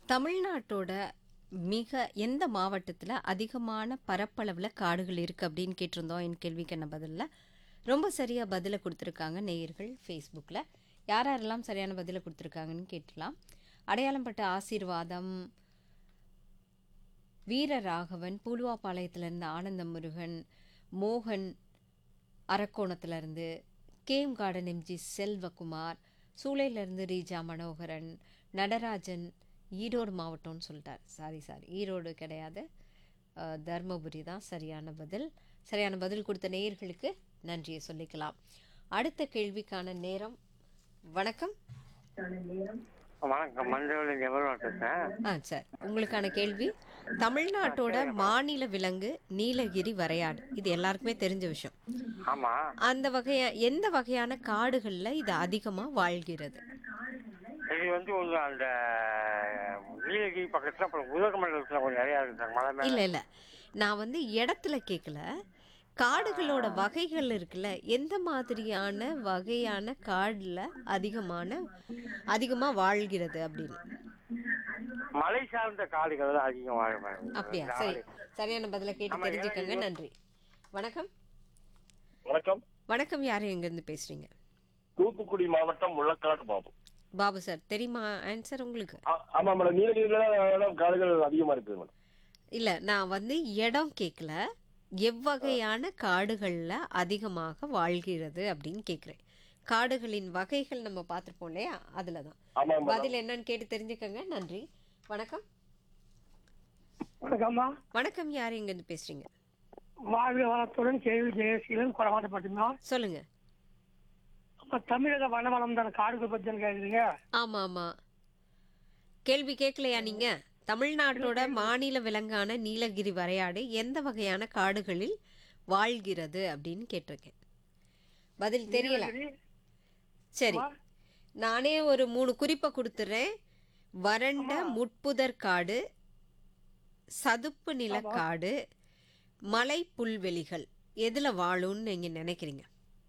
தமிழ்நாட்டோட மிக எந்த மாவட்டத்தில் அதிகமான பரப்பளவில் காடுகள் இருக்குது அப்படின்னு கேட்டிருந்தோம் என் கேள்விக்கான பதிலில் ரொம்ப சரியாக பதிலை கொடுத்துருக்காங்க நேயர்கள் ஃபேஸ்புக்கில் யார் யாரெல்லாம் சரியான பதிலை கொடுத்துருக்காங்கன்னு கேட்டலாம் அடையாளம்பட்ட ஆசீர்வாதம் வீரராகவன் பூலுவாபாளையத்திலேருந்து ஆனந்த முருகன் மோகன் அரக்கோணத்துலேருந்து கேம் கார்டன் எம்ஜி செல்வகுமார் சூளையிலேருந்து ரீஜா மனோகரன் நடராஜன் ஈரோடு மாவட்டம்னு சொல்லிட்டார் சாரி சாரி ஈரோடு கிடையாது அஹ், தர்மபுரி தான் சரியான பதில் சரியான பதில் கொடுத்த நேயர்களுக்கு நன்றியை சொல்லிக்கலாம் அடுத்த கேள்விக்கான நேரம் வணக்கம் வணக்கம் மஞ்சள் ஜெபர்வான் பேசுறேன் ஆ சார் உங்களுக்கான கேள்வி தமிழ்நாட்டோட மாநில விலங்கு நீலகிரி வரையாடு இது எல்லாருக்குமே தெரிஞ்ச விஷயம் ஆமா அந்த வகையா எந்த வகையான காடுகளில் இது அதிகமாக வாழ்கிறது இது வந்து ஒரு அந்த நீலகிரி பக்கத்துல அப்புறம் உதகமண்டலத்துல கொஞ்சம் நிறைய இருக்கு சார் மலை மேல இல்லை இல்லை நான் வந்து இடத்துல கேட்கல காடுகளோட வகைகள் இருக்குல்ல எந்த மாதிரியான வகையான காடில் அதிகமான அதிகமாக வாழ்கிறது அப்படின்னு மலை சார்ந்த காடுகள் தான் அதிகம் வாழும் அப்படியா சரி சரியான பதிலை கேட்டு தெரிஞ்சுக்கங்க நன்றி வணக்கம் வணக்கம் வணக்கம் யார் எங்கேருந்து பேசுகிறீங்க தூத்துக்குடி மாவட்டம் முள்ளக்காடு பாபு பாபு சார் தெரியுமா ஆன்சர் உங்களுக்கு ஆ- ஆமா மேடம் நீலகிரியில தான் காடுகள் அதிகமா இருக்குது மேடம் இல்லை நான் வந்து இடம் கேட்கல எவ்வகையான காடுகளில் அதிகமாக வாழ்கிறது அப்படின்னு கேட்குறேன் காடுகளின் வகைகள் நம்ம பார்த்துருப்போம் இல்லையா அதில் தான் ஆமா மேடம் பதில் என்னன்னு கேட்டு தெரிஞ்சுக்கங்க நன்றி வணக்கம் வணக்கம்மா வணக்கம் யார் எங்கேருந்து பேசுகிறீங்க வாழ்க வளத்துடன் கேள்வி ஜெயசீலன் குறமாட்டப்பட்டுமா சொல்லுங்க நம்ம தமிழக வனவளம் தானே காடுகள் பத்தி தானே கேக்குறீங்க ஆமாம் ஆமாம் கேள்வி கேட்கலையா நீங்கள் தமிழ்நாட்டோட மாநில விலங்கான நீலகிரி வரையாடு எந்த வகையான காடுகளில் வாழ்கிறது அப்படின்னு கேட்டிருக்கேன் பதில் தெரியல சரி நானே ஒரு மூணு குறிப்பை கொடுத்துறேன் வறண்ட முட்புதர் காடு சதுப்பு நிலக்காடு மலை புல்வெளிகள் எதுல வாழும்னு நீங்க நினைக்கிறீங்க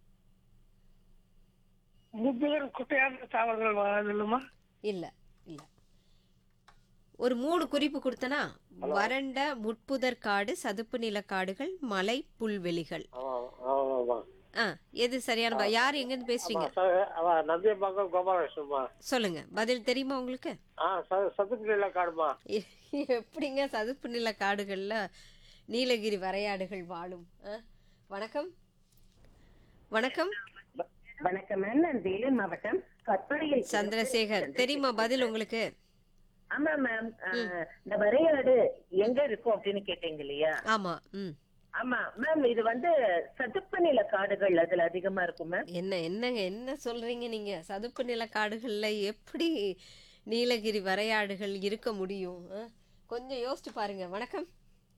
முப்பது குட்டையான தாவரங்கள் வராது இல்லைம்மா இல்ல இல்ல ஒரு மூணு குறிப்பு கொடுத்தனா வறண்ட முட்புதர் காடு சதுப்பு நிலக்காடுகள் மலை புல்வெளிகள் ஆ எது சரியான ப- யார் எங்கேருந்து பேசுறீங்க நந்தியம்பாக்கம் கோபாலகிருஷ்ணமா சொல்லுங்க பதில் தெரியுமா உங்களுக்கு ஆ சத்துக்குள்ள காடுமா எப்படிங்க சதுப்பு நில காடுகள்ல நீலகிரி வரையாடுகள் வாழும் ஆ? வணக்கம் வணக்கம் வணக்கம் மேம் நான் வேலூர் மாவட்டம் கற்பனையில் சந்திரசேகர் தெரியுமா பதில் உங்களுக்கு ஆமா மேம் இந்த வரையாடு எங்க இருக்கும் அப்படின்னு கேட்டீங்க இல்லையா ஆமா ம் ஆமா மேம் இது வந்து சதுப்பு நில காடுகள் அதுல அதிகமா இருக்கும் மேம் என்ன என்னங்க என்ன சொல்றீங்க நீங்க சதுப்பு நில காடுகள்ல எப்படி நீலகிரி வரையாடுகள் இருக்க முடியும் ஆ? கொஞ்சம் யோசிச்சு பாருங்க வணக்கம்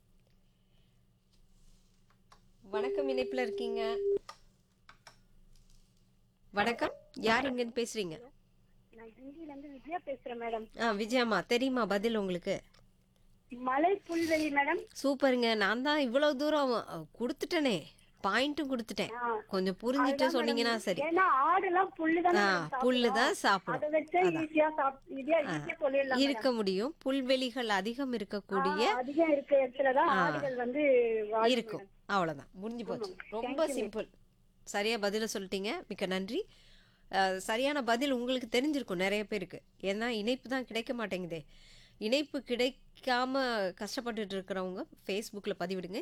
வணக்கம் இணைப்புல இருக்கீங்க வணக்கம் யார் இங்கன்னு பேசுறீங்க நான் ஹிந்தில இருந்து விஜயா பேசுறேன் மேடம் ஆ விஜயம்மா தெரியுமா பதில் உங்களுக்கு மலை புல்வெளி மேடம் சூப்பருங்க நான் தான் இவ்வளவு தூரம் அ, கொடுத்துட்டேனே பாயிண்ட்டும் கொடுத்துட்டேன் கொஞ்சம் புரிஞ்சுட்டு சொன்னீங்கன்னா சரி ஏன்னா ஆடுலாம் புல்லு தான் ஆ புல்லு தான் அதை சாப்பிடும் வச்சு ஈஸியா சாப் ஈஸியா ஈஸியா சொல்லிடலாம் இருக்க முடியும் புல்வெளிகள் அதிகம் இருக்கக்கூடிய அதிகம் இருக்க இடத்துலதான் ஆடுகள் வந்து வாழும் இருக்கும் அவ்வளவுதான் முடிஞ்சு போச்சு ரொம்ப சிம்பிள் சரியா பதில சொல்லிட்டீங்க மிக்க நன்றி அஹ், சரியான பதில் உங்களுக்கு தெரிஞ்சிருக்கும் நிறைய பேருக்கு ஏன்னா இணைப்பு தான் கிடைக்க மாட்டேங்குதே இணைப்பு கிடைக்காம கஷ்டப்பட்டுட்டு இருக்கிறவங்க ஃபேஸ்புக்கில் பதிவிடுங்க